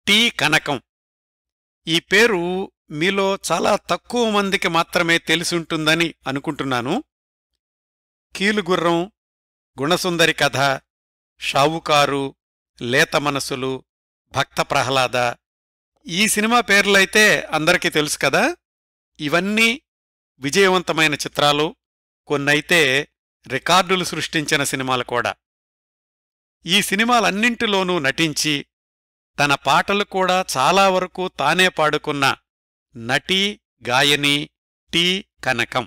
T కనకం ఈ పేరు మీలో చాలా తక్కువ మందికి మాత్రమే తెలిసుంటుందని అనుకుంటున్నాను కీలుగుర్రం గుణసుందరి కథ షావుకారు లేత మనసులు భక్త ప్రహ్లాద ఈ సినిమా పేర్లైతే అందరికీ తెలుసు కదా ఇవన్నీ విజయవంతమైన చిత్రాలు కొన్నైతే రికార్డులు సృష్టించిన సినిమాలు కూడా ఈ సినిమాలన్నింటిలోనూ నటించి తన పాటలు కూడా చాలా వరకు తానే పాడుకున్న నటీ గాయని టి కనకం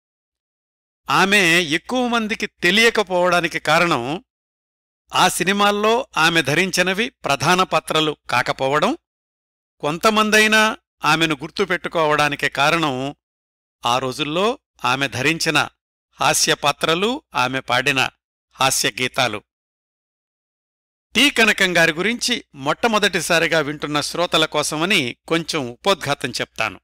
ఆమె ఎక్కువ మందికి తెలియకపోవడానికి కారణం ఆ సినిమాల్లో ఆమె ధరించినవి ప్రధాన పాత్రలు కాకపోవడం కొంతమందైనా ఆమెను గుర్తుపెట్టుకోవడానికి కారణం ఆ రోజుల్లో ఆమె ధరించిన హాస్య పాత్రలు ఆమె పాడిన హాస్య గీతాలు టి కనకం గారి గురించి మొట్టమొదటిసారిగా వింటున్న శ్రోతల కోసమని కొంచెం ఉపోద్ఘాతం చెప్తాను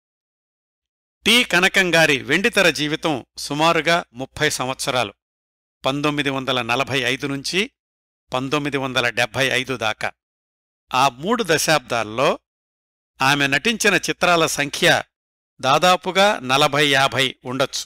టి కనకం గారి వెండితెర జీవితం సుమారుగా ముప్పై సంవత్సరాలు పంతొమ్మిది వందల నలభై ఐదు నుంచి పంతొమ్మిది వందల డెబ్భై ఐదు దాకా ఆ మూడు దశాబ్దాల్లో ఆమె నటించిన చిత్రాల సంఖ్య దాదాపుగా నలభై యాభై ఉండొచ్చు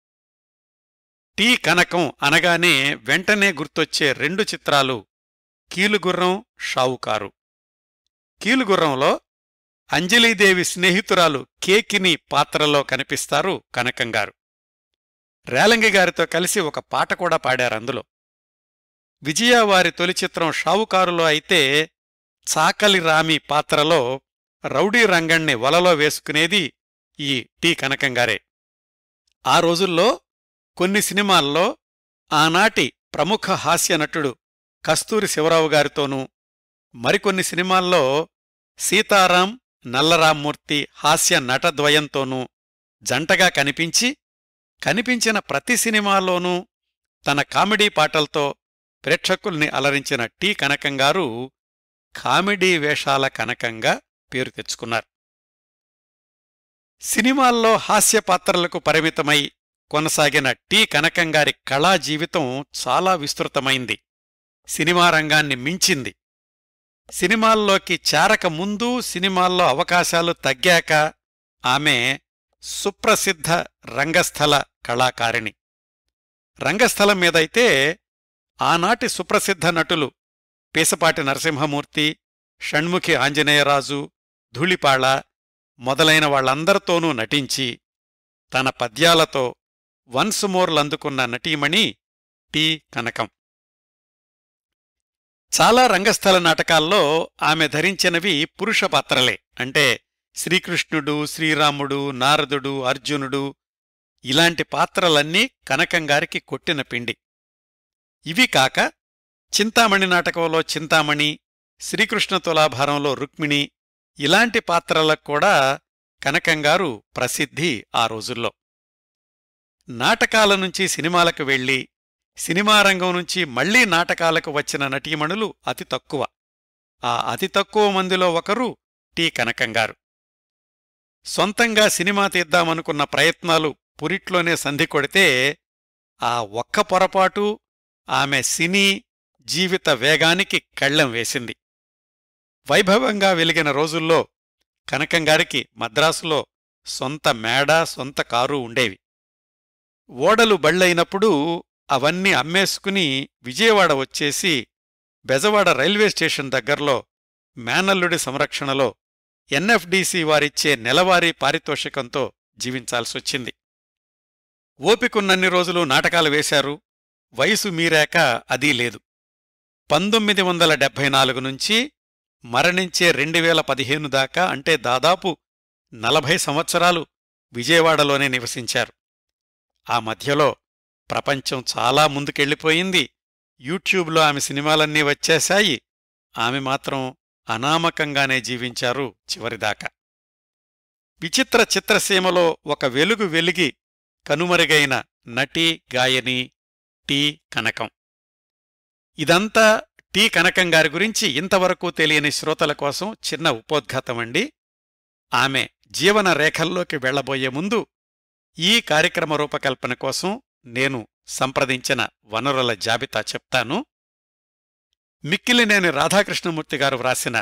టి కనకం అనగానే వెంటనే గుర్తొచ్చే రెండు చిత్రాలు కీలుగుర్రం షావుకారు కీలుగుర్రంలో అంజలీదేవి స్నేహితురాలు కేకిని పాత్రలో కనిపిస్తారు కనకంగారు రేలంగి గారితో కలిసి ఒక పాట కూడా పాడారు అందులో విజయ వారి తొలి చిత్రం షావుకారులో అయితే చాకలి రామి పాత్రలో రౌడీ రంగణ్ణి వలలో వేసుకునేది ఈ టి కనకంగారే ఆ రోజుల్లో కొన్ని సినిమాల్లో ఆనాటి ప్రముఖ హాస్య నటుడు కస్తూరి శివరావు గారితోనూ మరికొన్ని సినిమాల్లో సీతారాం నల్లరామ్మూర్తి హాస్య నటద్వయంతోనూ జంటగా కనిపించి కనిపించిన ప్రతి సినిమాలోనూ తన కామెడీ పాటలతో ప్రేక్షకుల్ని అలరించిన టి కనకంగారు కామెడీ వేషాల కనకంగా పేరు తెచ్చుకున్నారు సినిమాల్లో హాస్య పాత్రలకు పరిమితమై కొనసాగిన టి కనకంగారి కళా జీవితం చాలా విస్తృతమైంది సినిమా రంగాన్ని మించింది సినిమాల్లోకి చేరక ముందు సినిమాల్లో అవకాశాలు తగ్గాక ఆమె సుప్రసిద్ధ రంగస్థల కళాకారిణి రంగస్థలం మీదైతే ఆనాటి సుప్రసిద్ధ నటులు పీసపాటి నరసింహమూర్తి షణ్ముఖి ఆంజనేయరాజు ధూళిపాళ మొదలైన వాళ్లందరితోనూ నటించి తన పద్యాలతో వన్స్ మోర్లందుకున్న నటీమణి టి కనకం చాలా రంగస్థల నాటకాల్లో ఆమె ధరించినవి పురుష పాత్రలే అంటే శ్రీకృష్ణుడు శ్రీరాముడు నారదుడు అర్జునుడు ఇలాంటి పాత్రలన్నీ కనకంగారికి కొట్టిన పిండి ఇవి కాక చింతామణి నాటకంలో చింతామణి శ్రీకృష్ణ తులాభారంలో రుక్మిణి ఇలాంటి పాత్రలకు కూడా కనకంగారు ప్రసిద్ధి ఆ రోజుల్లో నాటకాల నుంచి సినిమాలకు వెళ్లి సినిమా రంగం నుంచి మళ్లీ నాటకాలకు వచ్చిన నటీమణులు అతి తక్కువ ఆ అతి తక్కువ మందిలో ఒకరు టి కనకంగారు సొంతంగా సినిమా తీద్దామనుకున్న ప్రయత్నాలు పురిట్లోనే సంధి కొడితే ఆ ఒక్క పొరపాటు ఆమె సినీ జీవిత వేగానికి కళ్ళెం వేసింది వైభవంగా వెలిగిన రోజుల్లో కనకంగారికి మద్రాసులో సొంత మేడ సొంత కారు ఉండేవి ఓడలు బళ్ళైనప్పుడు అవన్నీ అమ్మేసుకుని విజయవాడ వచ్చేసి బెజవాడ రైల్వే స్టేషన్ దగ్గర్లో మేనల్లుడి సంరక్షణలో ఎన్ఎఫ్డీసీ వారిచ్చే నెలవారీ పారితోషికంతో జీవించాల్సొచ్చింది ఓపికున్నన్ని రోజులు నాటకాలు వేశారు వయసు మీరాక అదీ లేదు పంతొమ్మిది వందల డెబ్భై నాలుగు నుంచి మరణించే రెండువేల పదిహేను దాకా అంటే దాదాపు నలభై సంవత్సరాలు విజయవాడలోనే నివసించారు ఆ మధ్యలో ప్రపంచం చాలా ముందుకెళ్ళిపోయింది యూట్యూబ్లో ఆమె సినిమాలన్నీ వచ్చేశాయి ఆమె మాత్రం అనామకంగానే జీవించారు చివరిదాకా విచిత్ర చిత్రసీమలో ఒక వెలుగు వెలిగి కనుమరుగైన నటి గాయని టి కనకం ఇదంతా టి కనకం గారి గురించి ఇంతవరకు తెలియని శ్రోతల కోసం చిన్న ఉపోద్ఘాతమండి ఆమె జీవన రేఖల్లోకి వెళ్లబోయే ముందు ఈ కార్యక్రమ రూపకల్పన కోసం నేను సంప్రదించిన వనరుల జాబితా చెప్తాను మిక్కిలినేని రాధాకృష్ణమూర్తి గారు వ్రాసిన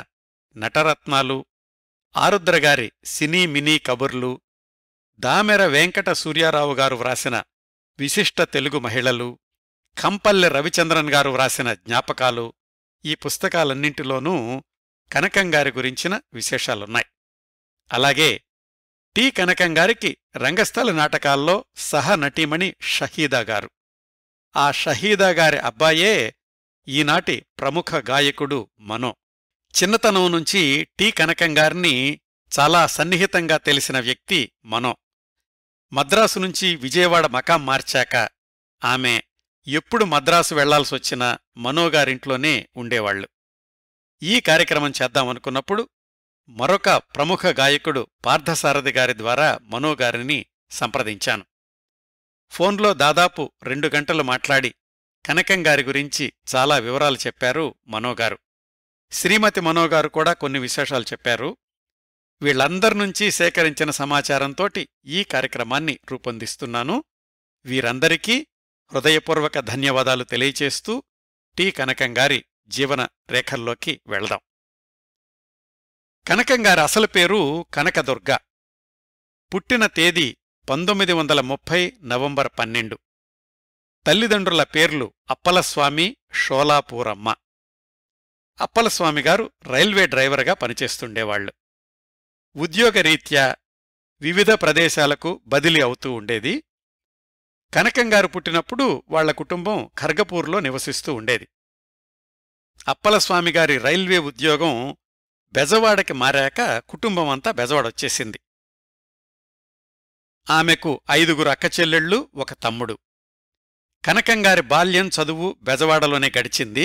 నటరత్నాలు ఆరుద్రగారి సినీ మినీ కబుర్లు దామెర వెంకట సూర్యారావు గారు వ్రాసిన విశిష్ట తెలుగు మహిళలు కంపల్లె రవిచంద్రన్ గారు వ్రాసిన జ్ఞాపకాలు ఈ పుస్తకాలన్నింటిలోనూ కనకంగారి గురించిన విశేషాలున్నాయి అలాగే టి కనకంగారికి రంగస్థల నాటకాల్లో సహనటీమణి షహీదా గారు ఆ షహీదా గారి అబ్బాయే ఈనాటి ప్రముఖ గాయకుడు మనో చిన్నతనం నుంచి టి కనకంగారిని చాలా సన్నిహితంగా తెలిసిన వ్యక్తి మనో మద్రాసు నుంచి విజయవాడ మకాం మార్చాక ఆమె ఎప్పుడు మద్రాసు వెళ్లాల్సొచ్చినా మనోగారింట్లోనే ఉండేవాళ్లు ఈ కార్యక్రమం చేద్దామనుకున్నప్పుడు మరొక ప్రముఖ గాయకుడు పార్థసారథి గారి ద్వారా మనోగారిని సంప్రదించాను ఫోన్లో దాదాపు రెండు గంటలు మాట్లాడి కనకంగారి గురించి చాలా వివరాలు చెప్పారు మనోగారు శ్రీమతి మనోగారు కూడా కొన్ని విశేషాలు చెప్పారు వీళ్లందరి నుంచి సేకరించిన సమాచారంతోటి ఈ కార్యక్రమాన్ని రూపొందిస్తున్నాను వీరందరికీ హృదయపూర్వక ధన్యవాదాలు తెలియచేస్తూ టి కనకంగారి జీవన రేఖల్లోకి వెళదాం కనకంగారి అసలు పేరు కనకదుర్గ పుట్టిన తేదీ పంతొమ్మిది వందల ముప్పై నవంబర్ పన్నెండు తల్లిదండ్రుల పేర్లు అప్పలస్వామి షోలాపూరమ్మ అప్పలస్వామి గారు రైల్వే డ్రైవర్గా పనిచేస్తుండేవాళ్లు ఉద్యోగరీత్యా వివిధ ప్రదేశాలకు బదిలీ అవుతూ ఉండేది కనకంగారు పుట్టినప్పుడు వాళ్ల కుటుంబం ఖర్గపూర్లో నివసిస్తూ ఉండేది అప్పలస్వామి గారి రైల్వే ఉద్యోగం బెజవాడకి మారాక కుటుంబమంతా బెజవాడొచ్చేసింది ఆమెకు ఐదుగురు అక్కచెల్లెళ్ళు ఒక తమ్ముడు కనకంగారి బాల్యం చదువు బెజవాడలోనే గడిచింది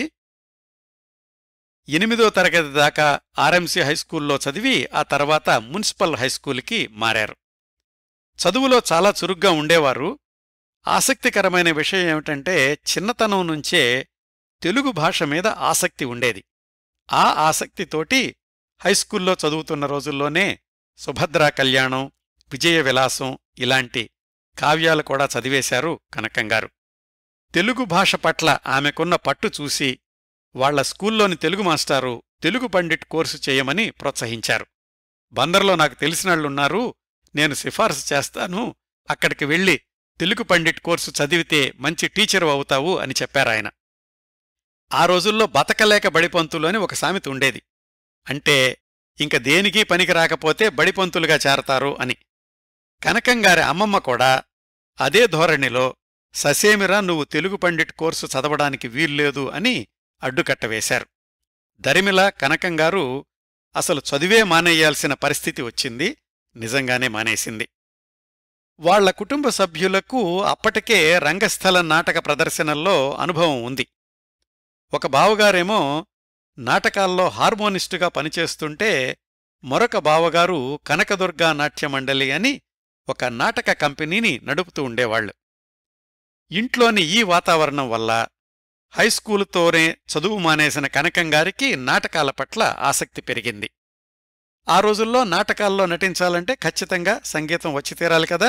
ఎనిమిదో తరగతి దాకా ఆర్ఎంసీ హైస్కూల్లో చదివి ఆ తర్వాత మున్సిపల్ హైస్కూల్కి మారారు చదువులో చాలా చురుగ్గా ఉండేవారు ఆసక్తికరమైన విషయం ఏమిటంటే చిన్నతనం నుంచే తెలుగు భాష మీద ఆసక్తి ఉండేది ఆ ఆసక్తితోటి హైస్కూల్లో చదువుతున్న రోజుల్లోనే సుభద్రా కళ్యాణం విజయ విలాసం ఇలాంటి కావ్యాలు కూడా చదివేశారు కనకంగారు తెలుగు భాష పట్ల ఆమెకున్న పట్టు చూసి వాళ్ల స్కూల్లోని తెలుగు మాస్టారు తెలుగు పండిట్ కోర్సు చేయమని ప్రోత్సహించారు బందర్లో నాకు తెలిసినళ్లున్నారు నేను సిఫార్సు చేస్తాను అక్కడికి వెళ్ళి తెలుగు పండిట్ కోర్సు చదివితే మంచి టీచరు అవుతావు అని చెప్పారాయన ఆ రోజుల్లో బతకలేక బడిపంతులు అని ఒక సామెత ఉండేది అంటే ఇంక దేనికి పనికి రాకపోతే బడిపంతులుగా చేరతారు అని కనకంగారి అమ్మమ్మ కూడా అదే ధోరణిలో ససేమిరా నువ్వు తెలుగు పండిట్ కోర్సు చదవడానికి వీల్లేదు అని అడ్డుకట్టవేశారు దరిమిల కనకంగారు అసలు చదివే మానేయాల్సిన పరిస్థితి వచ్చింది నిజంగానే మానేసింది వాళ్ల కుటుంబ సభ్యులకు అప్పటికే రంగస్థల నాటక ప్రదర్శనల్లో అనుభవం ఉంది ఒక బావగారేమో నాటకాల్లో హార్మోనిస్టుగా పనిచేస్తుంటే మరొక బావగారు కనకదుర్గా నాట్యమండలి అని ఒక నాటక కంపెనీని నడుపుతూ ఉండేవాళ్లు ఇంట్లోని ఈ వాతావరణం వల్ల హైస్కూలుతోనే చదువు మానేసిన కనకంగారికి నాటకాల పట్ల ఆసక్తి పెరిగింది ఆ రోజుల్లో నాటకాల్లో నటించాలంటే ఖచ్చితంగా సంగీతం వచ్చి తీరాలి కదా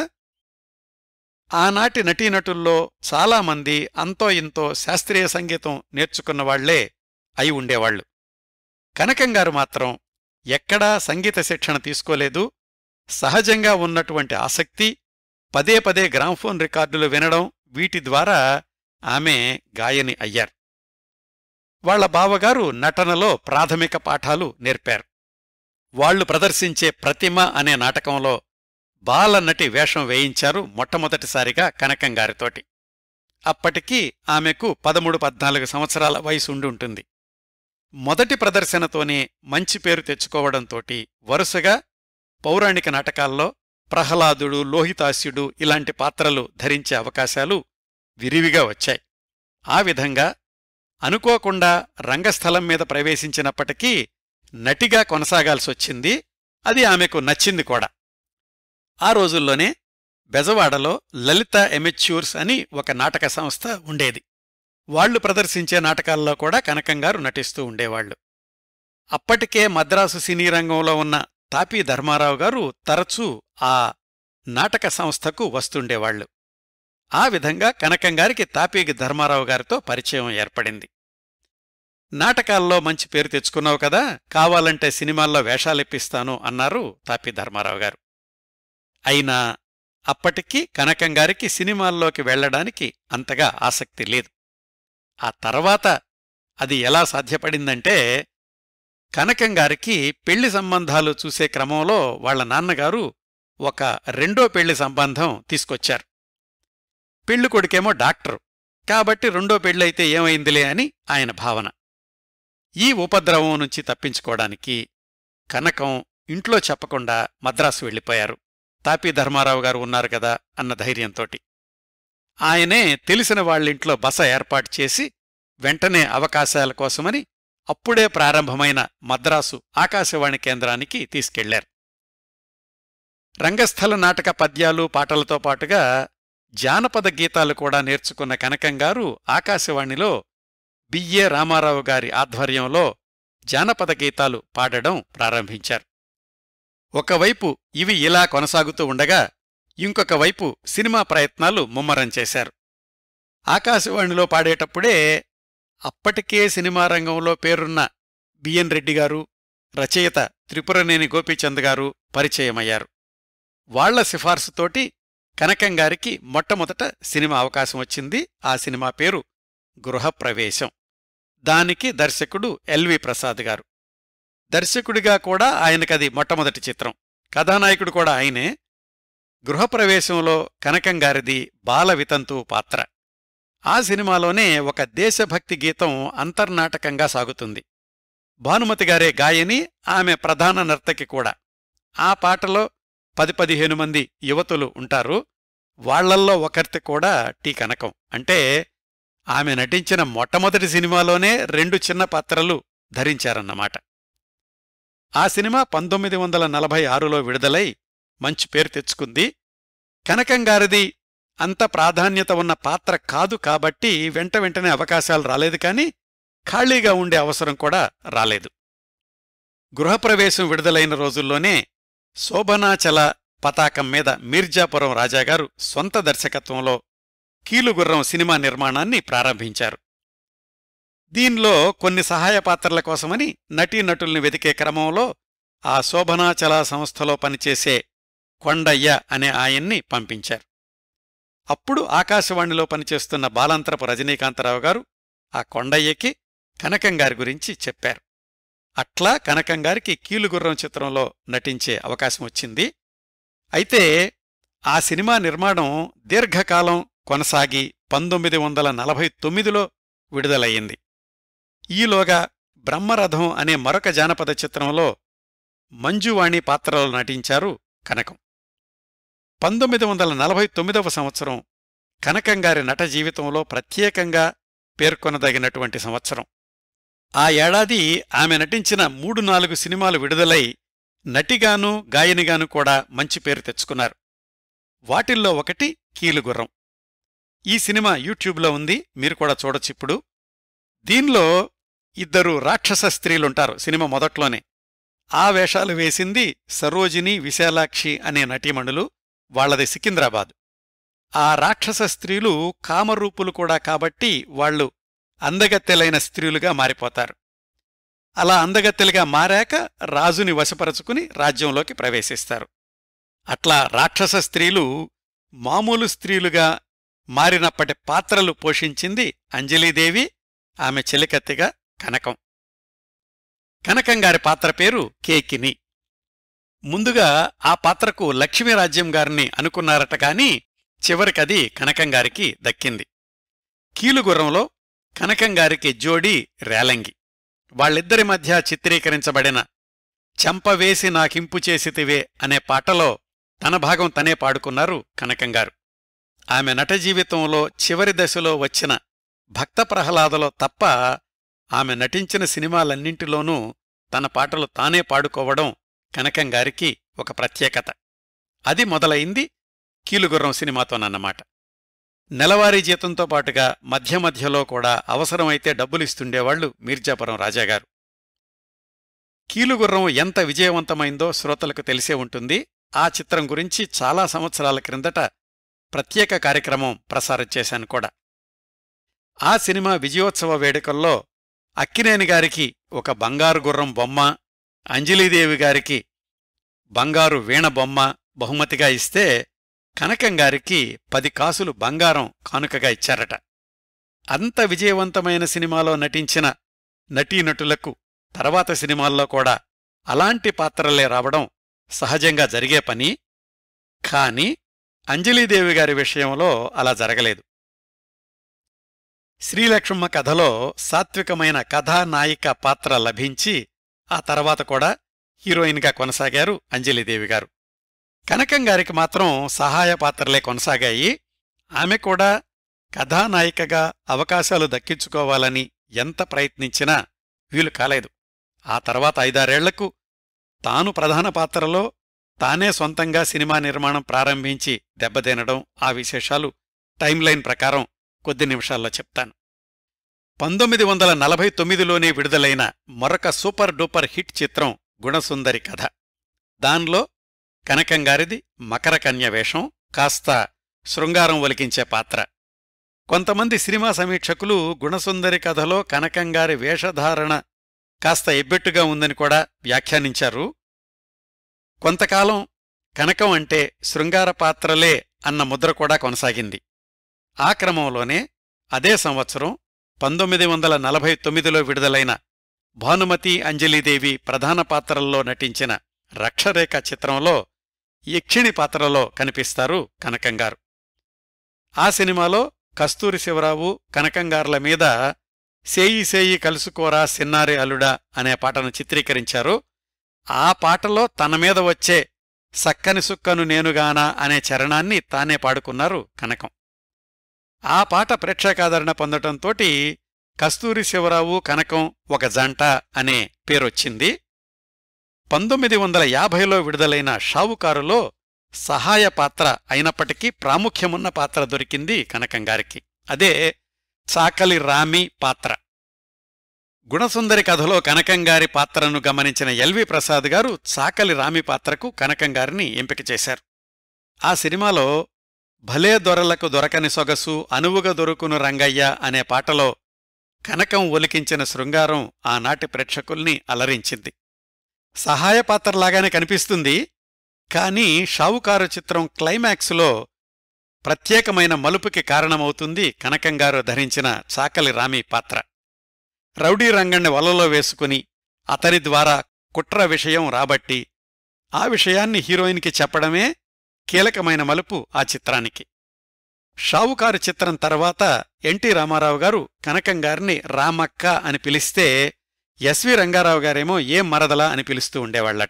ఆనాటి నటీనటుల్లో చాలామంది అంతో ఇంతో శాస్త్రీయ సంగీతం నేర్చుకున్నవాళ్లే అయి ఉండేవాళ్లు కనకంగారు మాత్రం ఎక్కడా సంగీత శిక్షణ తీసుకోలేదు సహజంగా ఉన్నటువంటి ఆసక్తి పదే పదే గ్రామ్ఫోన్ రికార్డులు వినడం వీటి ద్వారా ఆమె గాయని అయ్యారు వాళ్ల బావగారు నటనలో ప్రాథమిక పాఠాలు నేర్పారు వాళ్లు ప్రదర్శించే ప్రతిమ అనే నాటకంలో బాలనటి వేషం వేయించారు మొట్టమొదటిసారిగా కనకంగారితోటి అప్పటికి ఆమెకు పదమూడు పద్నాలుగు సంవత్సరాల వయసు ఉండుంటుంది మొదటి ప్రదర్శనతోనే మంచి పేరు తెచ్చుకోవడంతోటి వరుసగా పౌరాణిక నాటకాల్లో ప్రహ్లాదుడు లోహితాస్యుడు ఇలాంటి పాత్రలు ధరించే అవకాశాలు విరివిగా వచ్చాయి ఆ విధంగా అనుకోకుండా రంగస్థలం మీద ప్రవేశించినప్పటికీ నటిగా కొనసాగాల్సొచ్చింది అది ఆమెకు నచ్చింది కూడా ఆ రోజుల్లోనే బెజవాడలో లలిత ఎమెచ్యూర్స్ అని ఒక నాటక సంస్థ ఉండేది వాళ్లు ప్రదర్శించే నాటకాల్లో కూడా కనకంగారు నటిస్తూ ఉండేవాళ్లు అప్పటికే మద్రాసు సినీ రంగంలో ఉన్న తాపీ ధర్మారావు గారు తరచూ ఆ నాటక సంస్థకు వస్తుండేవాళ్లు ఆ విధంగా కనకంగారికి తాపీగి ధర్మారావు గారితో పరిచయం ఏర్పడింది నాటకాల్లో మంచి పేరు తెచ్చుకున్నావు కదా కావాలంటే సినిమాల్లో వేషాలిప్పిస్తాను అన్నారు తాపి ధర్మారావు గారు అయినా అప్పటికి కనకంగారికి సినిమాల్లోకి వెళ్లడానికి అంతగా ఆసక్తి లేదు ఆ తర్వాత అది ఎలా సాధ్యపడిందంటే కనకంగారికి పెళ్లి సంబంధాలు చూసే క్రమంలో వాళ్ల నాన్నగారు ఒక రెండో పెళ్లి సంబంధం తీసుకొచ్చారు పెళ్లి కొడుకేమో డాక్టరు కాబట్టి రెండో పెళ్ళైతే ఏమైందిలే అని ఆయన భావన ఈ ఉపద్రవం నుంచి తప్పించుకోవడానికి కనకం ఇంట్లో చెప్పకుండా మద్రాసు వెళ్ళిపోయారు తాపీ ధర్మారావు గారు ఉన్నారు కదా అన్న ధైర్యంతోటి ఆయనే తెలిసిన వాళ్ళింట్లో బస ఏర్పాటు చేసి వెంటనే అవకాశాల కోసమని అప్పుడే ప్రారంభమైన మద్రాసు ఆకాశవాణి కేంద్రానికి తీసుకెళ్లారు రంగస్థల నాటక పద్యాలు పాటలతో పాటుగా జానపద గీతాలు కూడా నేర్చుకున్న కనకంగారు ఆకాశవాణిలో బియ్యే రామారావు గారి ఆధ్వర్యంలో జానపద గీతాలు పాడడం ప్రారంభించారు ఒకవైపు ఇవి ఇలా కొనసాగుతూ ఉండగా ఇంకొక వైపు సినిమా ప్రయత్నాలు ముమ్మరం చేశారు ఆకాశవాణిలో పాడేటప్పుడే అప్పటికే సినిమా రంగంలో పేరున్న బిఎన్ రెడ్డి గారు రచయిత త్రిపురనేని గోపీచంద్ గారు పరిచయమయ్యారు వాళ్ల సిఫార్సుతోటి కనకంగారికి మొట్టమొదట సినిమా అవకాశం వచ్చింది ఆ సినిమా పేరు గృహప్రవేశం దానికి దర్శకుడు ఎల్వి ప్రసాద్ గారు దర్శకుడిగా కూడా ఆయనకది మొట్టమొదటి చిత్రం కథానాయకుడు కూడా ఆయనే గృహప్రవేశంలో కనకంగారిది బాల వితంతువు పాత్ర ఆ సినిమాలోనే ఒక దేశభక్తి గీతం అంతర్నాటకంగా సాగుతుంది భానుమతి గారే గాయని ఆమె ప్రధాన నర్తకి కూడా ఆ పాటలో పది పదిహేను మంది యువతులు ఉంటారు వాళ్లల్లో ఒకరితి కూడా టీ కనకం అంటే ఆమె నటించిన మొట్టమొదటి సినిమాలోనే రెండు చిన్న పాత్రలు ధరించారన్నమాట ఆ సినిమా పంతొమ్మిది వందల నలభై ఆరులో విడుదలై మంచి పేరు తెచ్చుకుంది కనకంగారిది అంత ప్రాధాన్యత ఉన్న పాత్ర కాదు కాబట్టి వెంట వెంటనే అవకాశాలు రాలేదు కాని ఖాళీగా ఉండే అవసరం కూడా రాలేదు గృహప్రవేశం విడుదలైన రోజుల్లోనే శోభనాచల పతాకం మీద మీర్జాపురం రాజాగారు సొంత దర్శకత్వంలో కీలుగుర్రం సినిమా నిర్మాణాన్ని ప్రారంభించారు దీనిలో కొన్ని సహాయ పాత్రల కోసమని నటీనటుల్ని వెతికే క్రమంలో ఆ శోభనాచల సంస్థలో పనిచేసే కొండయ్య అనే ఆయన్ని పంపించారు అప్పుడు ఆకాశవాణిలో పనిచేస్తున్న బాలంతరపు రజనీకాంతరావు గారు ఆ కొండయ్యకి కనకంగారి గురించి చెప్పారు అట్లా కనకంగారికి కీలుగుర్రం చిత్రంలో నటించే అవకాశం వచ్చింది అయితే ఆ సినిమా నిర్మాణం దీర్ఘకాలం కొనసాగి పంతొమ్మిది వందల నలభై తొమ్మిదిలో విడుదలయ్యింది ఈలోగా బ్రహ్మరథం అనే మరొక జానపద చిత్రంలో మంజువాణి పాత్రలో నటించారు కనకం పంతొమ్మిది వందల నలభై తొమ్మిదవ సంవత్సరం కనకంగారి నట జీవితంలో ప్రత్యేకంగా పేర్కొనదగినటువంటి సంవత్సరం ఆ ఏడాది ఆమె నటించిన మూడు నాలుగు సినిమాలు విడుదలై నటిగాను గాయనిగాను కూడా మంచి పేరు తెచ్చుకున్నారు వాటిల్లో ఒకటి కీలుగుర్రం ఈ సినిమా యూట్యూబ్లో ఉంది మీరు కూడా చూడొచ్చిప్పుడు దీనిలో ఇద్దరు రాక్షస స్త్రీలుంటారు సినిమా మొదట్లోనే ఆ వేషాలు వేసింది సరోజిని విశాలాక్షి అనే నటీమణులు వాళ్లది సికింద్రాబాద్ ఆ రాక్షస స్త్రీలు కామరూపులు కూడా కాబట్టి వాళ్లు అందగత్తెలైన స్త్రీలుగా మారిపోతారు అలా అందగత్తెలుగా మారాక రాజుని వశపరచుకుని రాజ్యంలోకి ప్రవేశిస్తారు అట్లా రాక్షస స్త్రీలు మామూలు స్త్రీలుగా మారినప్పటి పాత్రలు పోషించింది అంజలీదేవి ఆమె చెలికత్తెగా కనకం కనకంగారి పాత్ర పేరు కేకిని ముందుగా ఆ పాత్రకు లక్ష్మీరాజ్యం గారిని అనుకున్నారట కాని చివరికది కనకంగారికి దక్కింది కీలుగుర్రంలో కనకంగారికి జోడీ రేలంగి వాళ్ళిద్దరి మధ్య చిత్రీకరించబడిన చెంపవేసి నాకింపు చేసితివే అనే పాటలో తన భాగం తనే పాడుకున్నారు కనకంగారు ఆమె నట జీవితంలో చివరి దశలో వచ్చిన భక్త ప్రహ్లాదలో తప్ప ఆమె నటించిన సినిమాలన్నింటిలోనూ తన పాటలు తానే పాడుకోవడం కనకంగారికి ఒక ప్రత్యేకత అది మొదలైంది కీలుగుర్రం సినిమాతోనన్నమాట నెలవారీ జీతంతో పాటుగా మధ్య మధ్యలో కూడా అవసరమైతే డబ్బులిస్తుండేవాళ్లు మీర్జాపురం రాజాగారు కీలుగుర్రం ఎంత విజయవంతమైందో శ్రోతలకు తెలిసే ఉంటుంది ఆ చిత్రం గురించి చాలా సంవత్సరాల క్రిందట ప్రత్యేక కార్యక్రమం ప్రసారం చేశాను కూడా ఆ సినిమా విజయోత్సవ వేడుకల్లో అక్కినేని గారికి ఒక బంగారు గుర్రం బొమ్మ అంజలీదేవి గారికి బంగారు వీణ బొమ్మ బహుమతిగా ఇస్తే కనకం గారికి పది కాసులు బంగారం కానుకగా ఇచ్చారట అంత విజయవంతమైన సినిమాలో నటించిన నటీనటులకు తర్వాత సినిమాల్లో కూడా అలాంటి పాత్రలే రావడం సహజంగా జరిగే పని కాని అంజలీదేవి గారి విషయంలో అలా జరగలేదు శ్రీలక్ష్మ కథలో సాత్వికమైన కథానాయిక పాత్ర లభించి ఆ తర్వాత కూడా హీరోయిన్గా కొనసాగారు అంజలీదేవి గారు కనకం గారికి మాత్రం సహాయ పాత్రలే కొనసాగాయి ఆమె కూడా కథానాయికగా అవకాశాలు దక్కించుకోవాలని ఎంత ప్రయత్నించినా వీలు కాలేదు ఆ తర్వాత ఐదారేళ్లకు తాను ప్రధాన పాత్రలో తానే సొంతంగా సినిమా నిర్మాణం ప్రారంభించి దెబ్బతినడం ఆ విశేషాలు టైంలైన్ ప్రకారం కొద్ది నిమిషాల్లో చెప్తాను పంతొమ్మిది వందల నలభై తొమ్మిదిలోనే విడుదలైన మరొక సూపర్ డూపర్ హిట్ చిత్రం గుణసుందరి కథ దాన్లో కనకంగారిది మకరకన్య వేషం కాస్త శృంగారం ఒలికించే పాత్ర కొంతమంది సినిమా సమీక్షకులు గుణసుందరి కథలో కనకంగారి వేషధారణ కాస్త ఎబ్బెట్టుగా ఉందని కూడా వ్యాఖ్యానించారు కొంతకాలం కనకం అంటే శృంగార పాత్రలే అన్న ముద్ర కూడా కొనసాగింది ఆ క్రమంలోనే అదే సంవత్సరం పంతొమ్మిది వందల నలభై తొమ్మిదిలో విడుదలైన భానుమతి అంజలీదేవి ప్రధాన పాత్రల్లో నటించిన రక్షరేఖ చిత్రంలో యక్షిణి పాత్రలో కనిపిస్తారు కనకంగారు ఆ సినిమాలో కస్తూరి శివరావు కనకంగార్ల మీద సేయి సేయి కలుసుకోరా సిన్నారి అలుడా అనే పాటను చిత్రీకరించారు ఆ పాటలో తన మీద వచ్చే సక్కని సుక్కను నేనుగానా అనే చరణాన్ని తానే పాడుకున్నారు కనకం ఆ పాట ప్రేక్షకాదరణ పొందటంతోటి కస్తూరి శివరావు కనకం ఒక జంట అనే పేరొచ్చింది పంతొమ్మిది వందల యాభైలో విడుదలైన షావుకారులో సహాయ పాత్ర అయినప్పటికీ ప్రాముఖ్యమున్న పాత్ర దొరికింది కనకంగారికి అదే చాకలి రామి పాత్ర గుణసుందరి కథలో కనకంగారి పాత్రను గమనించిన ఎల్వి ప్రసాద్ గారు చాకలి రామి పాత్రకు కనకంగారిని ఎంపిక చేశారు ఆ సినిమాలో భలే దొరలకు దొరకని సొగసు అనువుగా దొరుకును రంగయ్య అనే పాటలో కనకం ఒలికించిన శృంగారం ఆనాటి ప్రేక్షకుల్ని అలరించింది సహాయ పాత్రలాగానే కనిపిస్తుంది కానీ షావుకారు చిత్రం క్లైమాక్స్లో ప్రత్యేకమైన మలుపుకి కారణమవుతుంది కనకంగారు ధరించిన చాకలి రామి పాత్ర రౌడీ రంగణ్ణి వలలో వేసుకుని అతని ద్వారా కుట్ర విషయం రాబట్టి ఆ విషయాన్ని హీరోయిన్కి చెప్పడమే కీలకమైన మలుపు ఆ చిత్రానికి షావుకారు చిత్రం తర్వాత ఎన్టీ రామారావు గారు కనకంగారిని రామక్క అని పిలిస్తే ఎస్వి రంగారావు గారేమో ఏం మరదలా అని పిలుస్తూ ఉండేవాళ్లట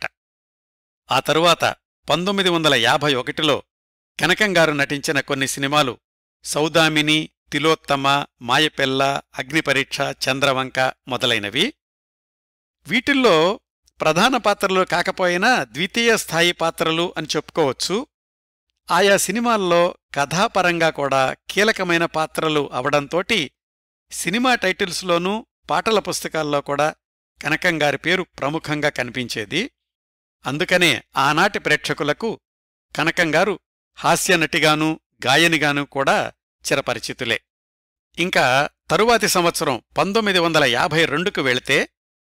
ఆ తరువాత పంతొమ్మిది వందల యాభై ఒకటిలో కనకంగారు నటించిన కొన్ని సినిమాలు సౌదామిని తిలోత్తమ మాయపెల్ల అగ్నిపరీక్ష చంద్రవంక మొదలైనవి వీటిల్లో ప్రధాన పాత్రలు కాకపోయినా ద్వితీయ స్థాయి పాత్రలు అని చెప్పుకోవచ్చు ఆయా సినిమాల్లో కథాపరంగా కూడా కీలకమైన పాత్రలు అవడంతోటి సినిమా టైటిల్స్లోనూ పాటల పుస్తకాల్లో కూడా కనకంగారి పేరు ప్రముఖంగా కనిపించేది అందుకనే ఆనాటి ప్రేక్షకులకు కనకంగారు హాస్యనటిగానూ గాయనిగానూ కూడా చిరపరిచితులే ఇంకా తరువాతి సంవత్సరం పంతొమ్మిది వందల యాభై రెండుకు వెళితే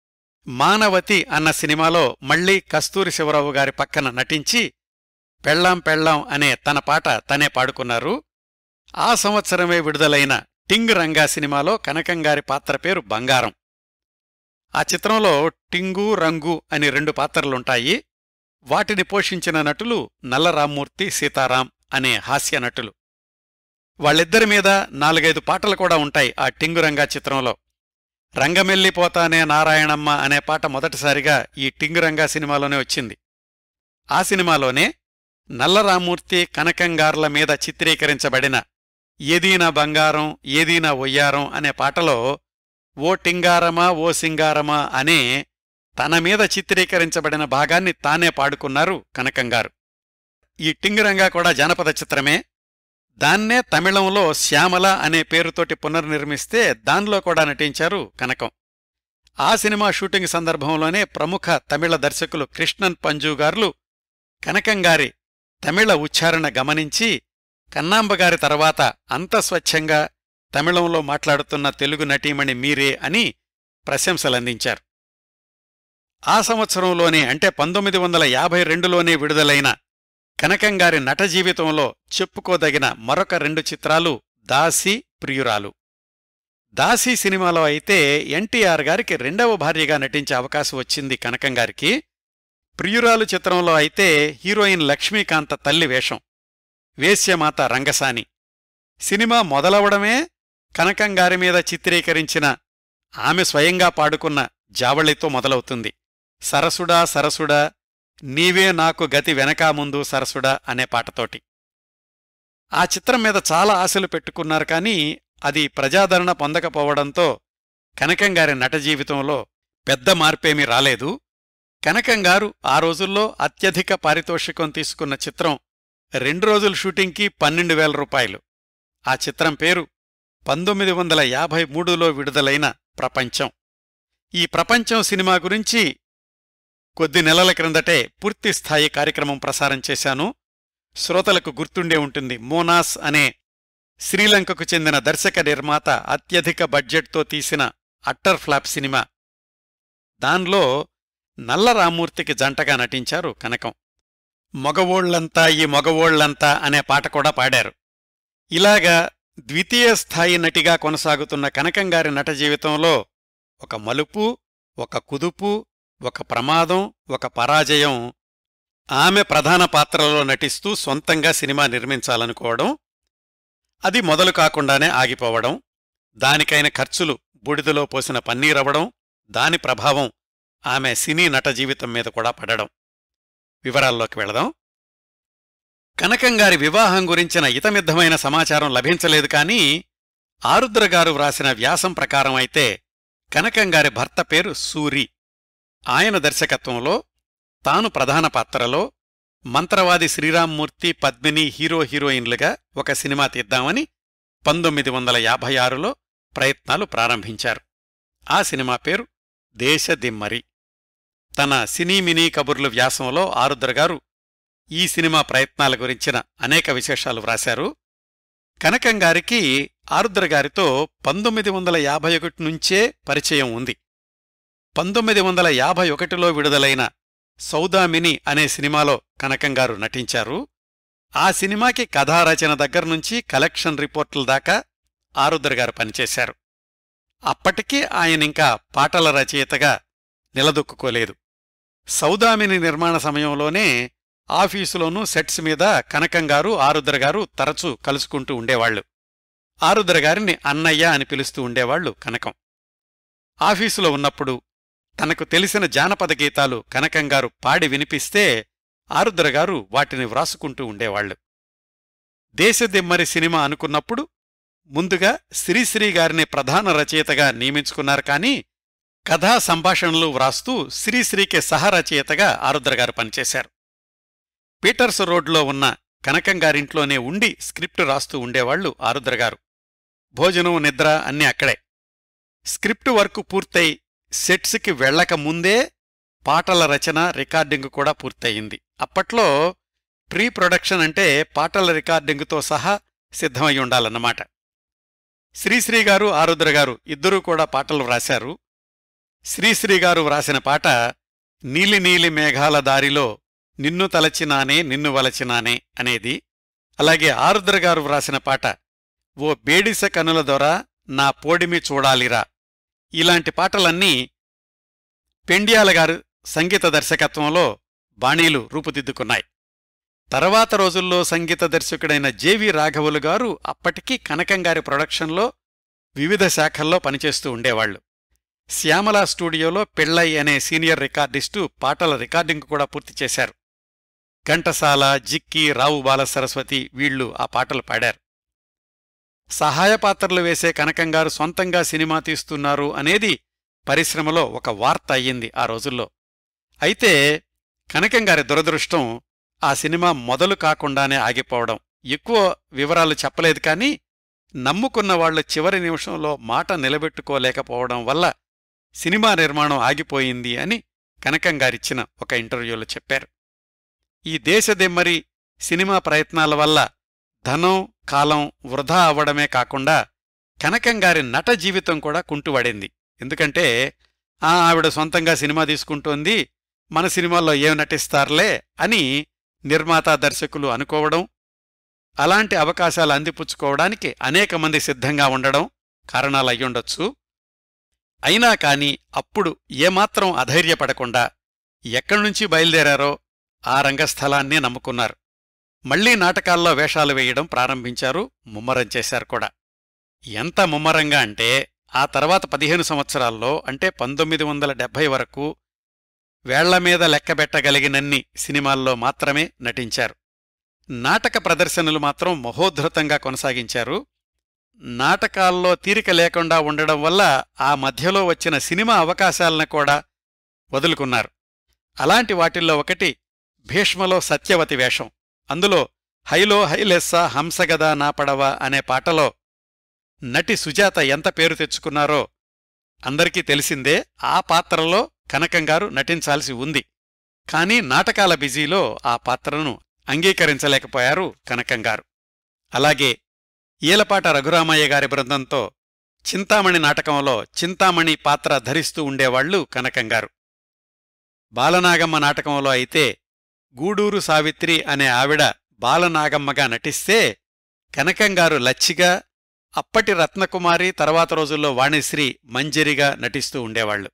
మానవతి అన్న సినిమాలో మళ్లీ కస్తూరి శివరావు గారి పక్కన నటించి పెళ్ళాం పెళ్ళాం అనే తన పాట తనే పాడుకున్నారు ఆ సంవత్సరమే విడుదలైన టింగ్ రంగా సినిమాలో కనకంగారి పాత్ర పేరు బంగారం ఆ చిత్రంలో టింగు రంగు అని రెండు పాత్రలుంటాయి వాటిని పోషించిన నటులు నల్లరామ్మూర్తి సీతారాం అనే హాస్య నటులు వాళ్ళిద్దరి మీద నాలుగైదు పాటలు కూడా ఉంటాయి ఆ టింగురంగా చిత్రంలో రంగమెల్లిపోతానే నారాయణమ్మ అనే పాట మొదటిసారిగా ఈ టింగురంగా సినిమాలోనే వచ్చింది ఆ సినిమాలోనే నల్లరామూర్తి కనకంగార్ల మీద చిత్రీకరించబడిన ఏదీనా బంగారం ఏదీనా ఒయ్యారం అనే పాటలో ఓ టింగారమా ఓ సింగారమా అనే తన మీద చిత్రీకరించబడిన భాగాన్ని తానే పాడుకున్నారు కనకంగారు ఈ టింగురంగా కూడా జానపద చిత్రమే దాన్నే తమిళంలో శ్యామల అనే పేరుతోటి పునర్నిర్మిస్తే దానిలో కూడా నటించారు కనకం ఆ సినిమా షూటింగ్ సందర్భంలోనే ప్రముఖ తమిళ దర్శకులు కృష్ణన్ పంజుగార్లు కనకంగారి తమిళ ఉచ్చారణ గమనించి కన్నాంబగారి తర్వాత అంత స్వచ్ఛంగా తమిళంలో మాట్లాడుతున్న తెలుగు నటీమణి మీరే అని ప్రశంసలందించారు ఆ సంవత్సరంలోనే అంటే పంతొమ్మిది వందల యాభై రెండులోనే విడుదలైన కనకంగారి నట జీవితంలో చెప్పుకోదగిన మరొక రెండు చిత్రాలు దాసి ప్రియురాలు దాసి సినిమాలో అయితే ఎన్టీఆర్ గారికి రెండవ భార్యగా నటించే అవకాశం వచ్చింది కనకంగారికి ప్రియురాలు చిత్రంలో అయితే హీరోయిన్ లక్ష్మీకాంత తల్లి వేషం వేశ్యమాత రంగసాని సినిమా మొదలవడమే కనకంగారి మీద చిత్రీకరించిన ఆమె స్వయంగా పాడుకున్న జావళితో మొదలవుతుంది సరసుడా సరసుడా నీవే నాకు గతి వెనకా ముందు సరసుడా అనే పాటతోటి ఆ చిత్రం మీద చాలా ఆశలు పెట్టుకున్నారు కానీ అది ప్రజాదరణ పొందకపోవడంతో కనకంగారి నట జీవితంలో పెద్ద మార్పేమీ రాలేదు కనకంగారు ఆ రోజుల్లో అత్యధిక పారితోషికం తీసుకున్న చిత్రం రెండు రోజుల షూటింగ్కి పన్నెండు వేల రూపాయలు ఆ చిత్రం పేరు పంతొమ్మిది వందల యాభై మూడులో విడుదలైన ప్రపంచం ఈ ప్రపంచం సినిమా గురించి కొద్ది నెలల క్రిందటే పూర్తిస్థాయి కార్యక్రమం ప్రసారం చేశాను శ్రోతలకు గుర్తుండే ఉంటుంది మోనాస్ అనే శ్రీలంకకు చెందిన దర్శక నిర్మాత అత్యధిక బడ్జెట్తో తీసిన అట్టర్ ఫ్లాప్ సినిమా దాన్లో నల్ల రామ్మూర్తికి జంటగా నటించారు కనకం మగవోళ్లంతా ఈ మగవోళ్లంతా అనే పాట కూడా పాడారు ఇలాగా ద్వితీయ స్థాయి నటిగా కొనసాగుతున్న కనకంగారి నట జీవితంలో ఒక మలుపు ఒక కుదుపు ఒక ప్రమాదం ఒక పరాజయం ఆమె ప్రధాన పాత్రలో నటిస్తూ సొంతంగా సినిమా నిర్మించాలనుకోవడం అది మొదలు కాకుండానే ఆగిపోవడం దానికైన ఖర్చులు బూడిదలో పోసిన పన్నీరవ్వడం దాని ప్రభావం ఆమె సినీ నట జీవితం మీద కూడా పడడం వివరాల్లోకి వెళదాం కనకంగారి వివాహం గురించిన ఇతమిద్దమైన సమాచారం లభించలేదు కానీ ఆరుద్రగారు వ్రాసిన వ్యాసం ప్రకారం అయితే కనకంగారి భర్త పేరు సూరి ఆయన దర్శకత్వంలో తాను ప్రధాన పాత్రలో మంత్రవాది శ్రీరామ్మూర్తి పద్మిని హీరో హీరోయిన్లుగా ఒక సినిమా తీద్దామని పంతొమ్మిది వందల యాభై ఆరులో ప్రయత్నాలు ప్రారంభించారు ఆ సినిమా పేరు దేశదిమ్మరి తన సినీ మినీ కబుర్లు వ్యాసంలో ఆరుద్రగారు ఈ సినిమా ప్రయత్నాల గురించిన అనేక విశేషాలు వ్రాశారు కనకంగారికి ఆరుద్రగారితో పంతొమ్మిది వందల యాభై ఒకటి నుంచే పరిచయం ఉంది పంతొమ్మిది వందల యాభై ఒకటిలో విడుదలైన సౌదామిని అనే సినిమాలో కనకంగారు నటించారు ఆ సినిమాకి కథారచన దగ్గర్నుంచి కలెక్షన్ రిపోర్టుల దాకా ఆరుద్రగారు పనిచేశారు అప్పటికీ ఆయనింకా పాటల రచయితగా నిలదొక్కుకోలేదు సౌదామిని నిర్మాణ సమయంలోనే ఆఫీసులోనూ సెట్స్ మీద కనకంగారు ఆరుద్రగారు తరచూ కలుసుకుంటూ ఉండేవాళ్లు ఆరుద్రగారిని అన్నయ్య అని పిలుస్తూ ఉండేవాళ్లు కనకం ఆఫీసులో ఉన్నప్పుడు తనకు తెలిసిన జానపద గీతాలు కనకంగారు పాడి వినిపిస్తే ఆరుద్రగారు వాటిని వ్రాసుకుంటూ ఉండేవాళ్లు దేశదిమ్మరి సినిమా అనుకున్నప్పుడు ముందుగా శ్రీశ్రీ గారిని ప్రధాన రచయితగా నియమించుకున్నారు కానీ కథా సంభాషణలు వ్రాస్తూ శ్రీశ్రీకే సహరచయితగా ఆరుద్రగారు పనిచేశారు పీటర్స్ రోడ్లో ఉన్న కనకంగారింట్లోనే ఉండి స్క్రిప్ట్ రాస్తూ ఉండేవాళ్లు ఆరుద్రగారు భోజనం నిద్ర అన్నీ అక్కడే స్క్రిప్ట్ వర్క్ పూర్తయి సెట్స్కి వెళ్లక ముందే పాటల రచన రికార్డింగ్ కూడా పూర్తయింది అప్పట్లో ప్రీ ప్రొడక్షన్ అంటే పాటల రికార్డింగుతో సహా సిద్ధమై ఉండాలన్నమాట శ్రీశ్రీ గారు ఆరుద్ర గారు ఇద్దరూ కూడా పాటలు వ్రాశారు శ్రీశ్రీ గారు వ్రాసిన పాట నీలి నీలి మేఘాల దారిలో నిన్ను తలచినానే నిన్ను వలచినానే అనేది అలాగే ఆరుద్ర గారు వ్రాసిన పాట ఓ బేడిస కనుల దొర నా పోడిమి చూడాలిరా ఇలాంటి పాటలన్నీ పెండ్యాల గారు సంగీత దర్శకత్వంలో బాణీలు రూపుదిద్దుకున్నాయి తర్వాత రోజుల్లో సంగీత దర్శకుడైన జేవి రాఘవులు గారు అప్పటికీ కనకంగారి ప్రొడక్షన్లో వివిధ శాఖల్లో పనిచేస్తూ ఉండేవాళ్లు శ్యామల స్టూడియోలో పెళ్ళై అనే సీనియర్ రికార్డిస్టు పాటల రికార్డింగ్ కూడా పూర్తి చేశారు ఘంటసాల జిక్కి రావు బాలసరస్వతి వీళ్లు ఆ పాటలు పాడారు సహాయ పాత్రలు వేసే కనకంగారు సొంతంగా సినిమా తీస్తున్నారు అనేది పరిశ్రమలో ఒక వార్త అయ్యింది ఆ రోజుల్లో అయితే కనకంగారి దురదృష్టం ఆ సినిమా మొదలు కాకుండానే ఆగిపోవడం ఎక్కువ వివరాలు చెప్పలేదు కానీ నమ్ముకున్న వాళ్లు చివరి నిమిషంలో మాట నిలబెట్టుకోలేకపోవడం వల్ల సినిమా నిర్మాణం ఆగిపోయింది అని కనకంగారిచ్చిన ఒక ఇంటర్వ్యూలో చెప్పారు ఈ దేశదెమ్మరి సినిమా ప్రయత్నాల వల్ల ధనం కాలం వృధా అవ్వడమే కాకుండా కనకంగారి నట జీవితం కూడా కుంటువడింది ఎందుకంటే ఆ ఆవిడ సొంతంగా సినిమా తీసుకుంటోంది మన సినిమాల్లో ఏం నటిస్తారులే అని నిర్మాత దర్శకులు అనుకోవడం అలాంటి అవకాశాలు అందిపుచ్చుకోవడానికి అనేక మంది సిద్ధంగా ఉండడం కారణాలయ్యుండొచ్చు అయినా కాని అప్పుడు ఏమాత్రం అధైర్యపడకుండా ఎక్కడ్నుంచి బయలుదేరారో ఆ రంగస్థలాన్నే నమ్ముకున్నారు మళ్లీ నాటకాల్లో వేషాలు వేయడం ప్రారంభించారు ముమ్మరం చేశారు కూడా ఎంత ముమ్మరంగా అంటే ఆ తర్వాత పదిహేను సంవత్సరాల్లో అంటే పంతొమ్మిది వందల డెబ్భై వరకు వేళ్లమీద లెక్కబెట్టగలిగినన్ని సినిమాల్లో మాత్రమే నటించారు నాటక ప్రదర్శనలు మాత్రం మహోద్ధృతంగా కొనసాగించారు నాటకాల్లో తీరిక లేకుండా ఉండడం వల్ల ఆ మధ్యలో వచ్చిన సినిమా అవకాశాలను కూడా వదులుకున్నారు అలాంటి వాటిల్లో ఒకటి భీష్మలో సత్యవతి వేషం అందులో హైలో హైలెస్సా హంసగదా నా పడవ అనే పాటలో నటి సుజాత ఎంత పేరు తెచ్చుకున్నారో అందరికీ తెలిసిందే ఆ పాత్రలో కనకంగారు నటించాల్సి ఉంది కాని నాటకాల బిజీలో ఆ పాత్రను అంగీకరించలేకపోయారు కనకంగారు అలాగే ఈలపాట రఘురామయ్య గారి బృందంతో చింతామణి నాటకంలో చింతామణి పాత్ర ధరిస్తూ ఉండేవాళ్లు కనకంగారు బాలనాగమ్మ నాటకంలో అయితే గూడూరు సావిత్రి అనే ఆవిడ బాలనాగమ్మగా నటిస్తే కనకంగారు లచ్చిగా అప్పటి రత్నకుమారి తర్వాత రోజుల్లో వాణిశ్రీ మంజరిగా నటిస్తూ ఉండేవాళ్లు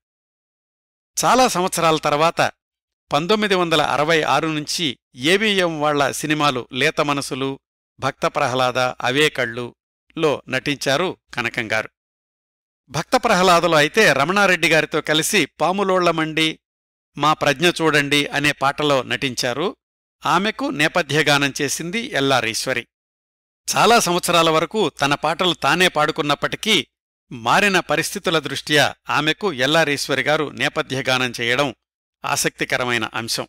చాలా సంవత్సరాల తర్వాత పంతొమ్మిది వందల అరవై ఆరు నుంచి ఏవిఎం వాళ్ల సినిమాలు లేత మనసులు భక్త ప్రహ్లాద అవే కళ్ళు లో నటించారు కనకంగారు భక్త ప్రహ్లాదలో అయితే రమణారెడ్డి గారితో కలిసి పాములోళ్లమండి మా ప్రజ్ఞ చూడండి అనే పాటలో నటించారు ఆమెకు నేపథ్యగానం చేసింది ఎల్లారీశ్వరి చాలా సంవత్సరాల వరకు తన పాటలు తానే పాడుకున్నప్పటికీ మారిన పరిస్థితుల దృష్ట్యా ఆమెకు ఎల్లారీశ్వరి గారు నేపథ్యగానం చేయడం ఆసక్తికరమైన అంశం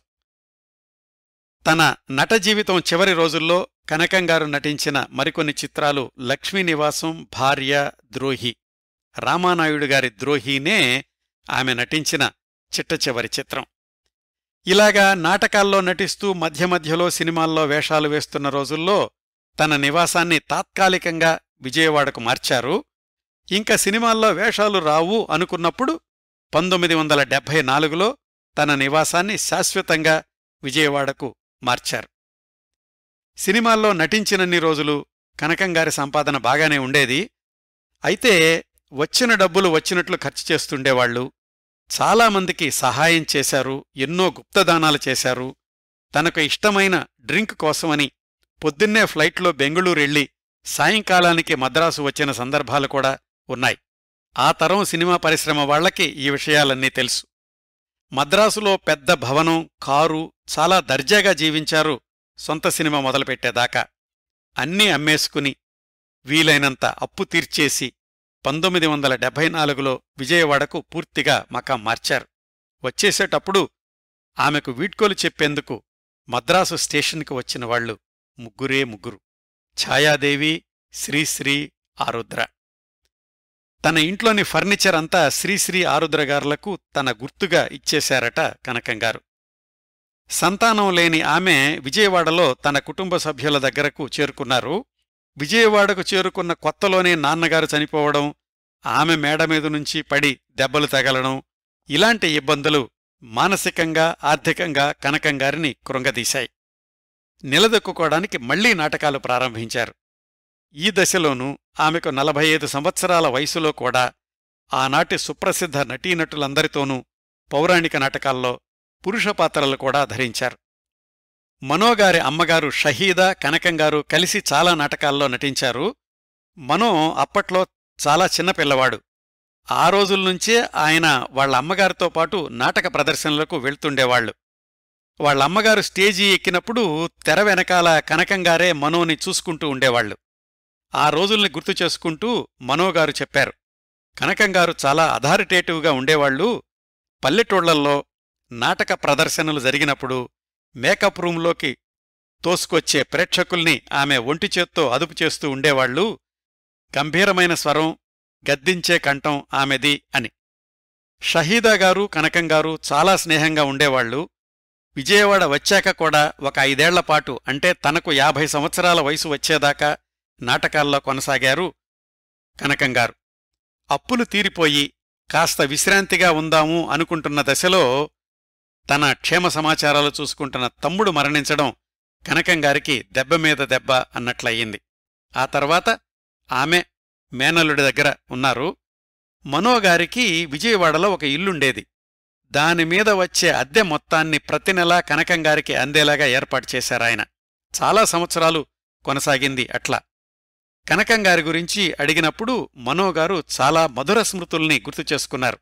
తన నట జీవితం చివరి రోజుల్లో కనకంగారు నటించిన మరికొన్ని చిత్రాలు లక్ష్మీ నివాసం భార్య ద్రోహి రామానాయుడు గారి ద్రోహినే ఆమె నటించిన చిట్ట చివరి చిత్రం ఇలాగా నాటకాల్లో నటిస్తూ మధ్య మధ్యలో సినిమాల్లో వేషాలు వేస్తున్న రోజుల్లో తన నివాసాన్ని తాత్కాలికంగా విజయవాడకు మార్చారు ఇంకా సినిమాల్లో వేషాలు రావు అనుకున్నప్పుడు పంతొమ్మిది వందల డెబ్భై నాలుగులో తన నివాసాన్ని శాశ్వతంగా విజయవాడకు మార్చారు సినిమాల్లో నటించినన్ని రోజులు కనకంగారి సంపాదన బాగానే ఉండేది అయితే వచ్చిన డబ్బులు వచ్చినట్లు ఖర్చు చేస్తుండేవాళ్లు చాలామందికి సహాయం చేశారు ఎన్నో గుప్తదానాలు చేశారు తనకు ఇష్టమైన డ్రింక్ కోసమని పొద్దున్నే ఫ్లైట్లో బెంగుళూరెళ్ళి సాయంకాలానికి మద్రాసు వచ్చిన సందర్భాలు కూడా ఉన్నాయి ఆ తరం సినిమా పరిశ్రమ వాళ్లకి ఈ విషయాలన్నీ తెలుసు మద్రాసులో పెద్ద భవనం కారు చాలా దర్జాగా జీవించారు సొంత సినిమా మొదలుపెట్టేదాకా అన్నీ అమ్మేసుకుని వీలైనంత అప్పు తీర్చేసి పంతొమ్మిది వందల డెబ్భై నాలుగులో విజయవాడకు పూర్తిగా మకాం మార్చారు వచ్చేసేటప్పుడు ఆమెకు వీడ్కోలు చెప్పేందుకు మద్రాసు స్టేషన్కి వచ్చిన వాళ్లు ముగ్గురే ముగ్గురు ఛాయాదేవి శ్రీశ్రీ ఆరుద్ర తన ఇంట్లోని ఫర్నిచర్ అంతా శ్రీశ్రీ ఆరుద్రగారులకు తన గుర్తుగా ఇచ్చేశారట కనకంగారు సంతానం లేని ఆమె విజయవాడలో తన కుటుంబ సభ్యుల దగ్గరకు చేరుకున్నారు విజయవాడకు చేరుకున్న కొత్తలోనే నాన్నగారు చనిపోవడం ఆమె మేడ మీద నుంచి పడి దెబ్బలు తగలడం ఇలాంటి ఇబ్బందులు మానసికంగా ఆర్థికంగా కనకంగారిని కృంగదీశాయి నిలదొక్కుకోవడానికి మళ్లీ నాటకాలు ప్రారంభించారు ఈ దశలోనూ ఆమెకు నలభై ఐదు సంవత్సరాల వయసులో కూడా ఆనాటి సుప్రసిద్ధ నటీనటులందరితోనూ పౌరాణిక నాటకాల్లో పురుష పాత్రలు కూడా ధరించారు మనోగారి అమ్మగారు షహీదా కనకంగారు కలిసి చాలా నాటకాల్లో నటించారు మనో అప్పట్లో చాలా చిన్న పిల్లవాడు ఆ రోజుల్నుంచే ఆయన వాళ్ళ అమ్మగారితో పాటు నాటక ప్రదర్శనలకు వెళ్తుండేవాళ్లు వాళ్ళ అమ్మగారు స్టేజీ ఎక్కినప్పుడు తెర వెనకాల కనకంగారే మనోని చూసుకుంటూ ఉండేవాళ్లు ఆ రోజుల్ని గుర్తు చేసుకుంటూ మనోగారు చెప్పారు కనకంగారు చాలా అథారిటేటివ్గా ఉండేవాళ్లు పల్లెటూళ్లల్లో నాటక ప్రదర్శనలు జరిగినప్పుడు మేకప్ రూంలోకి తోసుకొచ్చే ప్రేక్షకుల్ని ఆమె ఒంటి చేత్తో అదుపు చేస్తూ ఉండేవాళ్లు గంభీరమైన స్వరం గద్దించే కంఠం ఆమెది అని షహీదా గారు కనకంగారు చాలా స్నేహంగా ఉండేవాళ్లు విజయవాడ వచ్చాక కూడా ఒక ఐదేళ్లపాటు అంటే తనకు యాభై సంవత్సరాల వయసు వచ్చేదాకా నాటకాల్లో కొనసాగారు కనకంగారు అప్పులు తీరిపోయి కాస్త విశ్రాంతిగా ఉందాము అనుకుంటున్న దశలో తన క్షేమ సమాచారాలు చూసుకుంటున్న తమ్ముడు మరణించడం కనకంగారికి దెబ్బ మీద దెబ్బ అన్నట్లయింది ఆ తర్వాత ఆమె మేనల్లుడి దగ్గర ఉన్నారు మనోగారికి విజయవాడలో ఒక ఇల్లుండేది దానిమీద వచ్చే అద్దె మొత్తాన్ని ప్రతి నెలా కనకంగారికి అందేలాగా ఏర్పాటు చేశారాయన చాలా సంవత్సరాలు కొనసాగింది అట్లా కనకంగారి గురించి అడిగినప్పుడు మనోగారు చాలా మధుర స్మృతుల్ని గుర్తు చేసుకున్నారు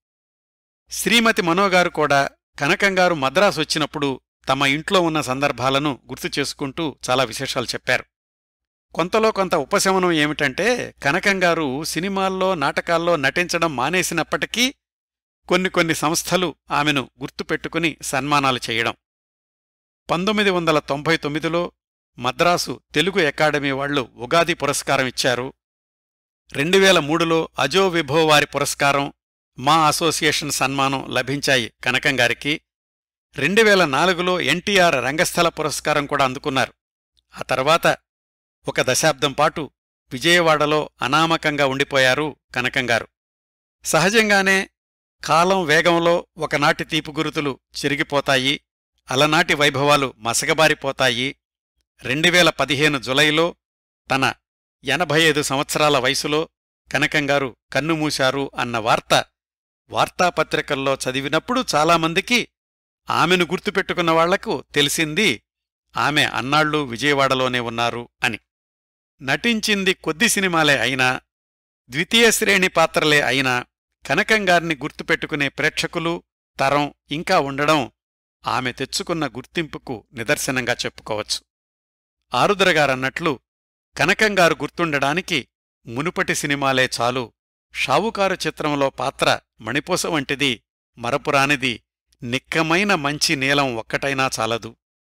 శ్రీమతి మనోగారు కూడా కనకంగారు మద్రాసు వచ్చినప్పుడు తమ ఇంట్లో ఉన్న సందర్భాలను గుర్తు చేసుకుంటూ చాలా విశేషాలు చెప్పారు కొంతలో కొంత ఉపశమనం ఏమిటంటే కనకంగారు సినిమాల్లో నాటకాల్లో నటించడం మానేసినప్పటికీ కొన్ని కొన్ని సంస్థలు ఆమెను గుర్తుపెట్టుకుని సన్మానాలు చేయడం పంతొమ్మిది వందల తొంభై తొమ్మిదిలో మద్రాసు తెలుగు అకాడమీ వాళ్లు ఉగాది పురస్కారం ఇచ్చారు రెండు వేల మూడులో అజో విభో వారి పురస్కారం మా అసోసియేషన్ సన్మానం లభించాయి కనకంగారికి రెండు వేల నాలుగులో ఎన్టీఆర్ రంగస్థల పురస్కారం కూడా అందుకున్నారు ఆ తర్వాత ఒక దశాబ్దం పాటు విజయవాడలో అనామకంగా ఉండిపోయారు కనకంగారు సహజంగానే కాలం వేగంలో ఒకనాటి తీపి గురుతులు చిరిగిపోతాయి అలనాటి వైభవాలు మసగబారిపోతాయి రెండువేల పదిహేను జులైలో తన ఎనభై ఐదు సంవత్సరాల వయసులో కనకంగారు కన్నుమూశారు అన్న వార్త వార్తాపత్రికల్లో చదివినప్పుడు చాలామందికి ఆమెను గుర్తుపెట్టుకున్న వాళ్లకు తెలిసింది ఆమె అన్నాళ్ళు విజయవాడలోనే ఉన్నారు అని నటించింది కొద్ది సినిమాలే అయినా ద్వితీయ శ్రేణి పాత్రలే అయినా కనకంగారిని గుర్తుపెట్టుకునే ప్రేక్షకులు తరం ఇంకా ఉండడం ఆమె తెచ్చుకున్న గుర్తింపుకు నిదర్శనంగా చెప్పుకోవచ్చు ఆరుద్రగారన్నట్లు కనకంగారు గుర్తుండడానికి మునుపటి సినిమాలే చాలు షావుకారు చిత్రంలో పాత్ర మణిపూస వంటిది మరపురానిది నిక్కమైన మంచి నీలం ఒక్కటైనా చాలదు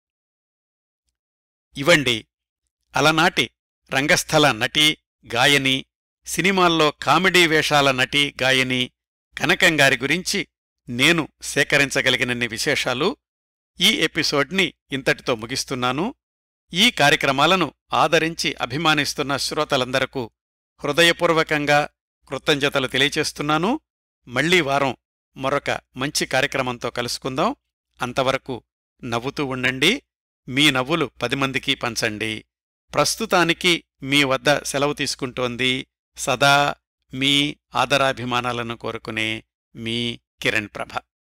ఇవండి అలనాటి రంగస్థల నటి గాయని సినిమాల్లో కామెడీ వేషాల నటి గాయని కనకంగారి గురించి నేను సేకరించగలిగినన్ని విశేషాలు ఈ ఎపిసోడ్ని ఇంతటితో ముగిస్తున్నాను ఈ కార్యక్రమాలను ఆదరించి అభిమానిస్తున్న శ్రోతలందరకు హృదయపూర్వకంగా కృతజ్ఞతలు తెలియచేస్తున్నాను మళ్లీ వారం మరొక మంచి కార్యక్రమంతో కలుసుకుందాం అంతవరకు నవ్వుతూ ఉండండి మీ నవ్వులు పది మందికి పంచండి ప్రస్తుతానికి మీ వద్ద సెలవు తీసుకుంటోంది సదా మీ ఆదరాభిమానాలను కోరుకునే మీ కిరణ్ ప్రభ